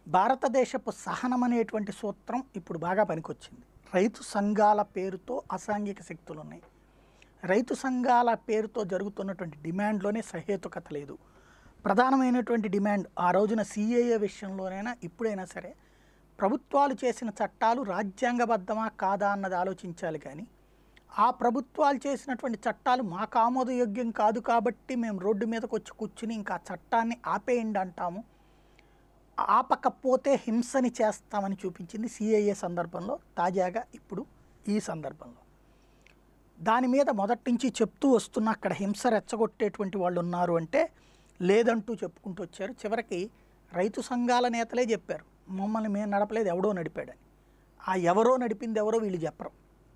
భారతదేశపు సహనం అనేటువంటి సూత్రం ఇప్పుడు బాగా పనికొచ్చింది రైతు సంఘాల పేరుతో అసాంఘిక శక్తులు ఉన్నాయి రైతు సంఘాల పేరుతో జరుగుతున్నటువంటి డిమాండ్లోనే సహేతుకత లేదు ప్రధానమైనటువంటి డిమాండ్ ఆ రోజున సిఏఏ విషయంలోనైనా ఇప్పుడైనా సరే ప్రభుత్వాలు చేసిన చట్టాలు రాజ్యాంగబద్ధమా కాదా అన్నది ఆలోచించాలి కానీ ఆ ప్రభుత్వాలు చేసినటువంటి చట్టాలు మాకు ఆమోదయోగ్యం కాదు కాబట్టి మేము రోడ్డు మీదకి వచ్చి కూర్చుని ఇంకా ఆ చట్టాన్ని ఆపేయండి అంటాము ఆపకపోతే హింసని చేస్తామని చూపించింది సిఐఏ సందర్భంలో తాజాగా ఇప్పుడు ఈ సందర్భంలో దాని మీద మొదటి నుంచి చెప్తూ వస్తున్న అక్కడ హింస రెచ్చగొట్టేటువంటి వాళ్ళు ఉన్నారు అంటే లేదంటూ చెప్పుకుంటూ వచ్చారు చివరికి రైతు సంఘాల నేతలే చెప్పారు మమ్మల్ని మేము నడపలేదు ఎవడో నడిపాడని ఆ ఎవరో నడిపింది ఎవరో వీళ్ళు చెప్పరు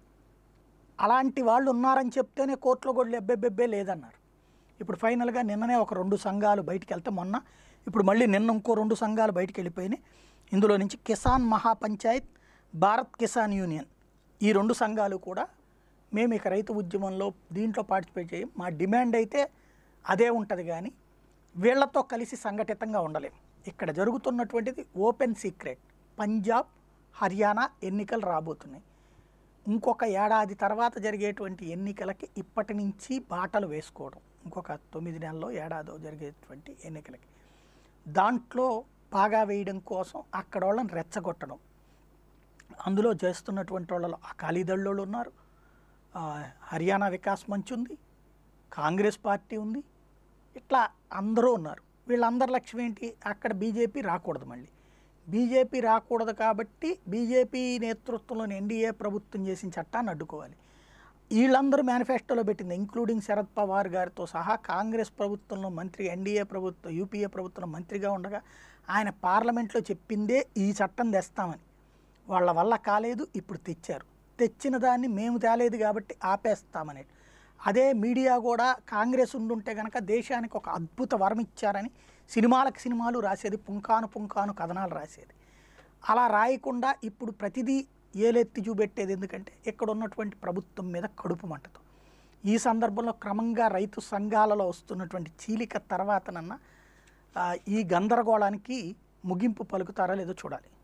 అలాంటి వాళ్ళు ఉన్నారని చెప్తేనే కోర్టులో కూడా ఎబ్బెబ్బెబ్బే లేదన్నారు ఇప్పుడు ఫైనల్గా నిన్ననే ఒక రెండు సంఘాలు బయటికి వెళ్తే మొన్న ఇప్పుడు మళ్ళీ నిన్న ఇంకో రెండు సంఘాలు బయటికి వెళ్ళిపోయినాయి ఇందులో నుంచి కిసాన్ మహాపంచాయత్ భారత్ కిసాన్ యూనియన్ ఈ రెండు సంఘాలు కూడా మేము ఇక రైతు ఉద్యమంలో దీంట్లో పార్టిసిపేట్ చేయం మా డిమాండ్ అయితే అదే ఉంటుంది కానీ వీళ్లతో కలిసి సంఘటితంగా ఉండలేం ఇక్కడ జరుగుతున్నటువంటిది ఓపెన్ సీక్రెట్ పంజాబ్ హర్యానా ఎన్నికలు రాబోతున్నాయి ఇంకొక ఏడాది తర్వాత జరిగేటువంటి ఎన్నికలకి ఇప్పటి నుంచి బాటలు వేసుకోవడం ఇంకొక తొమ్మిది నెలల్లో ఏడాదో జరిగేటువంటి ఎన్నికలకి దాంట్లో పాగా వేయడం కోసం అక్కడ వాళ్ళని రెచ్చగొట్టడం అందులో చేస్తున్నటువంటి వాళ్ళలో అకాలీదళ్ళోళ్ళు ఉన్నారు ఆ, హర్యానా వికాస్ మంచ్ ఉంది కాంగ్రెస్ పార్టీ ఉంది ఇట్లా అందరూ ఉన్నారు వీళ్ళందరి లక్ష్యం ఏంటి అక్కడ బీజేపీ రాకూడదు మళ్ళీ బీజేపీ రాకూడదు కాబట్టి బీజేపీ నేతృత్వంలోని ఎన్డీఏ ప్రభుత్వం చేసిన చట్టాన్ని అడ్డుకోవాలి వీళ్ళందరూ మేనిఫెస్టోలో పెట్టింది ఇంక్లూడింగ్ శరద్ పవార్ గారితో సహా కాంగ్రెస్ ప్రభుత్వంలో మంత్రి ఎన్డీఏ ప్రభుత్వం యూపీఏ ప్రభుత్వంలో మంత్రిగా ఉండగా ఆయన పార్లమెంట్లో చెప్పిందే ఈ చట్టం తెస్తామని వాళ్ళ వల్ల కాలేదు ఇప్పుడు తెచ్చారు తెచ్చిన దాన్ని మేము తేలేదు కాబట్టి ఆపేస్తామని అదే మీడియా కూడా కాంగ్రెస్ ఉండుంటే కనుక దేశానికి ఒక అద్భుత వరం ఇచ్చారని సినిమాలకు సినిమాలు రాసేది పుంకాను పుంకాను కథనాలు రాసేది అలా రాయకుండా ఇప్పుడు ప్రతిదీ ఏలెత్తి చూపెట్టేది ఎందుకంటే ఇక్కడ ఉన్నటువంటి ప్రభుత్వం మీద కడుపు మంటతో ఈ సందర్భంలో క్రమంగా రైతు సంఘాలలో వస్తున్నటువంటి చీలిక తర్వాతనన్నా ఆ, ఈ గందరగోళానికి ముగింపు పలుకుతారా లేదో చూడాలి